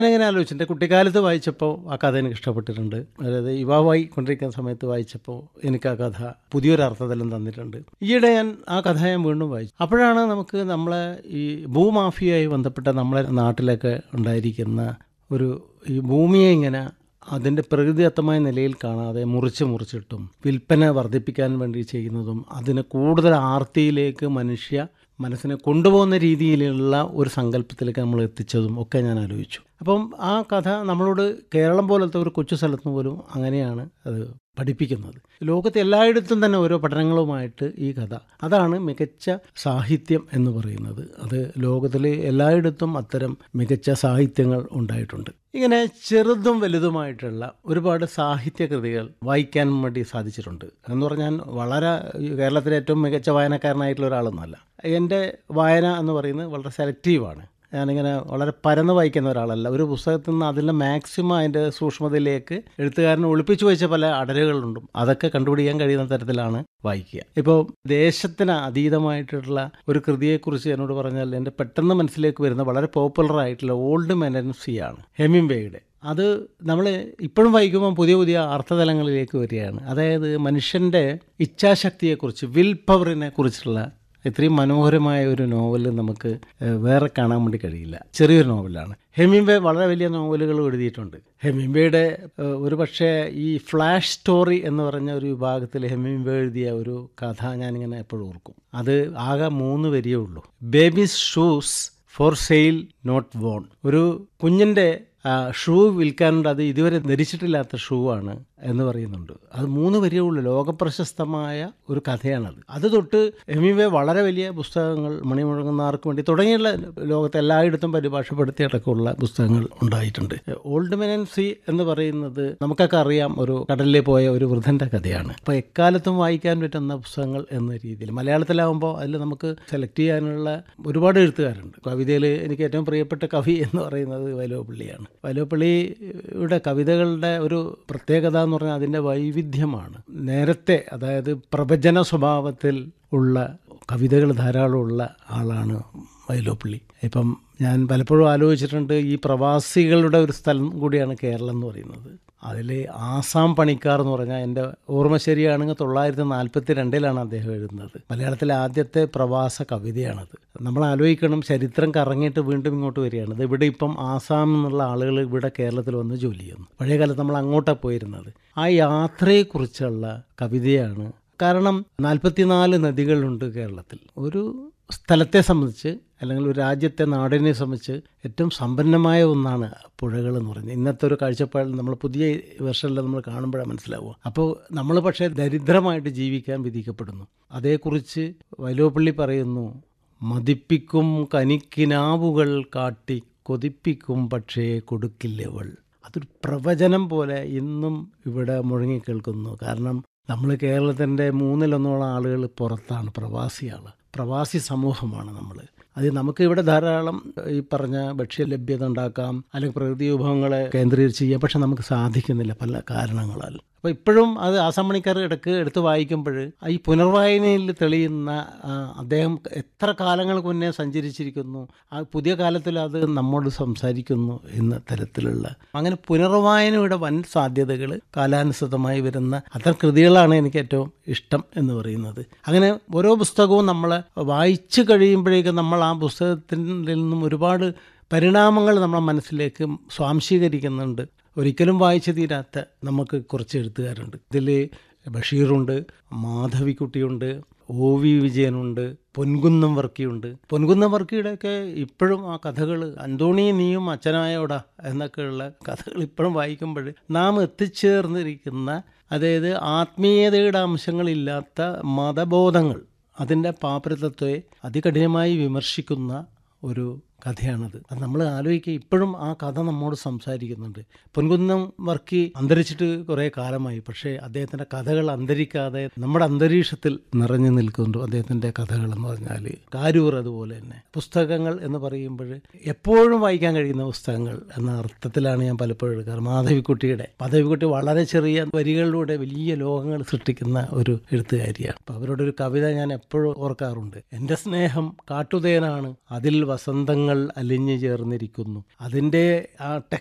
ഞാനിങ്ങനെ ആലോചിച്ചു എൻ്റെ കുട്ടിക്കാലത്ത് വായിച്ചപ്പോൾ ആ കഥ എനിക്ക് ഇഷ്ടപ്പെട്ടിട്ടുണ്ട് അതായത് യുവാവായി കൊണ്ടിരിക്കുന്ന സമയത്ത് വായിച്ചപ്പോൾ എനിക്ക് ആ കഥ പുതിയൊരു അർത്ഥതലം തന്നിട്ടുണ്ട് ഈയിടെ ഞാൻ ആ കഥ ഞാൻ വീണ്ടും വായിച്ചു അപ്പോഴാണ് നമുക്ക് നമ്മളെ ഈ ഭൂമാഫിയയുമായി ബന്ധപ്പെട്ട നമ്മളെ നാട്ടിലൊക്കെ ഉണ്ടായിരിക്കുന്ന ഒരു ഈ ഭൂമിയെ ഇങ്ങനെ അതിൻ്റെ പ്രകൃതിദത്തമായ നിലയിൽ കാണാതെ മുറിച്ച് മുറിച്ചിട്ടും വിൽപ്പന വർദ്ധിപ്പിക്കാൻ വേണ്ടി ചെയ്യുന്നതും അതിന് കൂടുതൽ ആർത്തിയിലേക്ക് മനുഷ്യ മനസ്സിനെ കൊണ്ടുപോകുന്ന രീതിയിലുള്ള ഒരു സങ്കല്പത്തിലേക്ക് നമ്മൾ എത്തിച്ചതും ഒക്കെ ഞാൻ ആലോചിച്ചു അപ്പം ആ കഥ നമ്മളോട് കേരളം പോലത്തെ ഒരു കൊച്ചു സ്ഥലത്ത് പോലും അങ്ങനെയാണ് അത് പഠിപ്പിക്കുന്നത് ലോകത്ത് എല്ലായിടത്തും തന്നെ ഓരോ പഠനങ്ങളുമായിട്ട് ഈ കഥ അതാണ് മികച്ച സാഹിത്യം എന്ന് പറയുന്നത് അത് ലോകത്തിൽ എല്ലായിടത്തും അത്തരം മികച്ച സാഹിത്യങ്ങൾ ഉണ്ടായിട്ടുണ്ട് ഇങ്ങനെ ചെറുതും വലുതുമായിട്ടുള്ള ഒരുപാട് സാഹിത്യകൃതികൾ വായിക്കാൻ വേണ്ടി സാധിച്ചിട്ടുണ്ട് എന്ന് പറഞ്ഞാൽ വളരെ കേരളത്തിലെ ഏറ്റവും മികച്ച വായനക്കാരനായിട്ടുള്ള ഒരാളൊന്നുമല്ല എൻ്റെ വായന എന്ന് പറയുന്നത് വളരെ സെലക്റ്റീവാണ് ഞാനിങ്ങനെ വളരെ പരന്ന് വായിക്കുന്ന ഒരാളല്ല ഒരു പുസ്തകത്തിൽ നിന്ന് അതിൻ്റെ മാക്സിമം അതിൻ്റെ സൂക്ഷ്മതയിലേക്ക് എഴുത്തുകാരൻ ഒളിപ്പിച്ചു വെച്ച പല അടരുകളുണ്ട് അതൊക്കെ കണ്ടുപിടിക്കാൻ കഴിയുന്ന തരത്തിലാണ് വായിക്കുക ഇപ്പോൾ ദേശത്തിന് അതീതമായിട്ടുള്ള ഒരു കൃതിയെക്കുറിച്ച് എന്നോട് പറഞ്ഞാൽ എൻ്റെ പെട്ടെന്ന് മനസ്സിലേക്ക് വരുന്ന വളരെ പോപ്പുലർ ആയിട്ടുള്ള ഓൾഡ് മെനൻസിയാണ് ഹെമിംബേയുടെ അത് നമ്മൾ ഇപ്പോഴും വായിക്കുമ്പോൾ പുതിയ പുതിയ അർത്ഥതലങ്ങളിലേക്ക് വരികയാണ് അതായത് മനുഷ്യൻ്റെ ഇച്ഛാശക്തിയെക്കുറിച്ച് വിൽ പവറിനെ കുറിച്ചുള്ള ഇത്രയും മനോഹരമായ ഒരു നോവൽ നമുക്ക് ഏഹ്, വേറെ കാണാൻ വേണ്ടി കഴിയില്ല ചെറിയൊരു നോവലാണ് ഹെമിംബെ വളരെ വലിയ നോവലുകൾ എഴുതിയിട്ടുണ്ട് ഹെമിംബയുടെ ഏഹ്, ഒരു പക്ഷേ ഈ ഫ്ലാഷ് സ്റ്റോറി എന്ന് പറഞ്ഞ ഒരു വിഭാഗത്തിൽ ഹെമിംബെ എഴുതിയ ഒരു കഥ ഞാനിങ്ങനെ എപ്പോഴും ഓർക്കും അത് ആകെ മൂന്ന് വരിയേ ഉള്ളൂ babies shoes for sale not worn ഒരു കുഞ്ഞിൻ്റെ ഷൂ വിൽക്കാനുണ്ട് അത് ഇതുവരെ ധരിച്ചിട്ടില്ലാത്ത ഷൂ ആണ് എന്ന് പറയുന്നുണ്ട് അത് മൂന്ന് വരിയേ ഉള്ളൂ ലോകപ്രശസ്തമായ ഒരു കഥയാണത് അത് തൊട്ട് എമിവെ വളരെ വലിയ പുസ്തകങ്ങൾ മണിമുഴങ്ങുന്നവർക്ക് വേണ്ടി തുടങ്ങിയുള്ള ലോകത്തെ എല്ലായിടത്തും പരിഭാഷപ്പെടുത്തിയടക്കമുള്ള പുസ്തകങ്ങൾ ഉണ്ടായിട്ടുണ്ട് ഓൾഡ് മെൻ സി എന്ന് പറയുന്നത് നമുക്കൊക്കെ അറിയാം ഒരു കടലിൽ പോയ ഒരു വൃദ്ധൻ്റെ കഥയാണ് അപ്പോൾ എക്കാലത്തും വായിക്കാൻ പറ്റുന്ന പുസ്തകങ്ങൾ എന്ന രീതിയിൽ മലയാളത്തിലാവുമ്പോൾ അതിൽ നമുക്ക് സെലക്ട് ചെയ്യാനുള്ള ഒരുപാട് എഴുത്തുകാരുണ്ട് കവിതയിൽ എനിക്ക് ഏറ്റവും പ്രിയപ്പെട്ട കവി എന്ന് പറയുന്നത് വൈലോപ്പള്ളിയാണ് വൈലോപ്പള്ളിയുടെ കവിതകളുടെ ഒരു പ്രത്യേകത എന്ന് പറഞ്ഞാൽ അതിൻ്റെ വൈവിധ്യമാണ് നേരത്തെ അതായത് പ്രവചന സ്വഭാവത്തിൽ ഉള്ള കവിതകൾ ധാരാളമുള്ള ആളാണ് വൈലോപ്പള്ളി ഇപ്പം ഞാൻ പലപ്പോഴും ആലോചിച്ചിട്ടുണ്ട് ഈ പ്രവാസികളുടെ ഒരു സ്ഥലം കൂടിയാണ് കേരളം എന്ന് പറയുന്നത് അതിൽ ആസാം പണിക്കാർ എന്ന് പറഞ്ഞാൽ എൻ്റെ ഓർമ്മ ശരിയാണെങ്കിൽ തൊള്ളായിരത്തി നാൽപ്പത്തി രണ്ടിലാണ് അദ്ദേഹം എഴുതുന്നത് മലയാളത്തിലെ ആദ്യത്തെ പ്രവാസ കവിതയാണത് നമ്മൾ ആലോചിക്കണം ചരിത്രം കറങ്ങിയിട്ട് വീണ്ടും ഇങ്ങോട്ട് വരികയാണ് ഇത് ഇവിടെ ഇപ്പം ആസാം എന്നുള്ള ആളുകൾ ഇവിടെ കേരളത്തിൽ വന്ന് ജോലി ചെയ്യുന്നു പഴയ കാലത്ത് നമ്മൾ അങ്ങോട്ടാണ് പോയിരുന്നത് ആ യാത്രയെക്കുറിച്ചുള്ള കവിതയാണ് കാരണം നാൽപ്പത്തിനാല് നദികളുണ്ട് കേരളത്തിൽ ഒരു സ്ഥലത്തെ സംബന്ധിച്ച് അല്ലെങ്കിൽ ഒരു രാജ്യത്തെ നാടിനെ സംബന്ധിച്ച് ഏറ്റവും സമ്പന്നമായ ഒന്നാണ് പുഴകൾ എന്ന് പറയുന്നത് ഇന്നത്തെ ഒരു കാഴ്ചപ്പാടിൽ നമ്മൾ പുതിയ വെർഷനിൽ നമ്മൾ കാണുമ്പോഴാണ് മനസ്സിലാവുക അപ്പോൾ നമ്മൾ പക്ഷേ ദരിദ്രമായിട്ട് ജീവിക്കാൻ വിധിക്കപ്പെടുന്നു അതേക്കുറിച്ച് വൈലോപ്പള്ളി പറയുന്നു മതിപ്പിക്കും കനിക്കിനാവുകൾ കാട്ടി കൊതിപ്പിക്കും പക്ഷേ കൊടുക്കില്ലവൾ അതൊരു പ്രവചനം പോലെ ഇന്നും ഇവിടെ മുഴങ്ങിക്കേൾക്കുന്നു കാരണം നമ്മൾ കേരളത്തിൻ്റെ മൂന്നിലൊന്നോളം ആളുകൾ പുറത്താണ് പ്രവാസിയാണ് പ്രവാസി സമൂഹമാണ് നമ്മൾ അത് നമുക്ക് ഇവിടെ ധാരാളം ഈ പറഞ്ഞ ഭക്ഷ്യ ലഭ്യത ഉണ്ടാക്കാം അല്ലെങ്കിൽ പ്രകൃതി വിഭവങ്ങളെ കേന്ദ്രീകരിച്ച് ചെയ്യാം പക്ഷെ നമുക്ക് സാധിക്കുന്നില്ല പല കാരണങ്ങളാൽ അപ്പോൾ ഇപ്പോഴും അത് ആസാം മണിക്കാർ ഇടയ്ക്ക് എടുത്ത് വായിക്കുമ്പോൾ ഈ പുനർവായനയിൽ തെളിയുന്ന ആ, അദ്ദേഹം എത്ര കാലങ്ങൾക്ക് മുന്നേ സഞ്ചരിച്ചിരിക്കുന്നു ആ പുതിയ കാലത്തിൽ അത് നമ്മോട് സംസാരിക്കുന്നു എന്ന തരത്തിലുള്ള അങ്ങനെ പുനർവായനയുടെ വൻ സാധ്യതകൾ കാലാനുസൃതമായി വരുന്ന അത്തരം കൃതികളാണ് എനിക്ക് ഏറ്റവും ഇഷ്ടം എന്ന് പറയുന്നത് അങ്ങനെ ഓരോ പുസ്തകവും നമ്മൾ വായിച്ചു കഴിയുമ്പോഴേക്കും നമ്മൾ ആ പുസ്തകത്തിൽ നിന്നും ഒരുപാട് പരിണാമങ്ങൾ നമ്മുടെ മനസ്സിലേക്ക് സ്വാംശീകരിക്കുന്നുണ്ട് ഒരിക്കലും വായിച്ചു തീരാത്ത നമുക്ക് കുറച്ച് എഴുത്തുകാരുണ്ട് ഇതിൽ ബഷീറുണ്ട് മാധവിക്കുട്ടിയുണ്ട് ഒ വി വിജയനുണ്ട് പൊൻകുന്നം വർക്കിയുണ്ട് പൊൻകുന്നം വർക്കിയുടെയൊക്കെ ഇപ്പോഴും ആ കഥകൾ അന്തോണി നീയും അച്ഛനായോടാ എന്നൊക്കെയുള്ള കഥകൾ ഇപ്പോഴും വായിക്കുമ്പോൾ നാം എത്തിച്ചേർന്നിരിക്കുന്ന അതായത് ആത്മീയതയുടെ അംശങ്ങളില്ലാത്ത മതബോധങ്ങൾ അതിൻ്റെ പാപ്പരത്വത്തെ അതികഠിനമായി വിമർശിക്കുന്ന ഒരു കഥയാണത് അത് നമ്മൾ ആലോചിക്കുക ഇപ്പോഴും ആ കഥ നമ്മോട് സംസാരിക്കുന്നുണ്ട് പൊൻകുന്നം വർക്കി അന്തരിച്ചിട്ട് കുറേ കാലമായി പക്ഷേ അദ്ദേഹത്തിൻ്റെ കഥകൾ അന്തരിക്കാതെ നമ്മുടെ അന്തരീക്ഷത്തിൽ നിറഞ്ഞു നിൽക്കുന്നുണ്ട് അദ്ദേഹത്തിൻ്റെ കഥകൾ എന്ന് പറഞ്ഞാൽ കാരൂർ അതുപോലെ തന്നെ പുസ്തകങ്ങൾ എന്ന് പറയുമ്പോൾ എപ്പോഴും വായിക്കാൻ കഴിയുന്ന പുസ്തകങ്ങൾ എന്ന അർത്ഥത്തിലാണ് ഞാൻ പലപ്പോഴും എടുക്കാറ് മാധവിക്കുട്ടിയുടെ മാധവിക്കുട്ടി വളരെ ചെറിയ വരികളിലൂടെ വലിയ ലോകങ്ങൾ സൃഷ്ടിക്കുന്ന ഒരു എഴുത്തുകാരിയാണ് അപ്പോൾ അവരുടെ ഒരു കവിത ഞാൻ എപ്പോഴും ഓർക്കാറുണ്ട് എൻ്റെ സ്നേഹം കാട്ടുതേനാണ് അതിൽ വസന്തങ്ങൾ നിറങ്ങൾ അലിഞ്ഞു ചേർന്നിരിക്കുന്നു അതിൻ്റെ ആ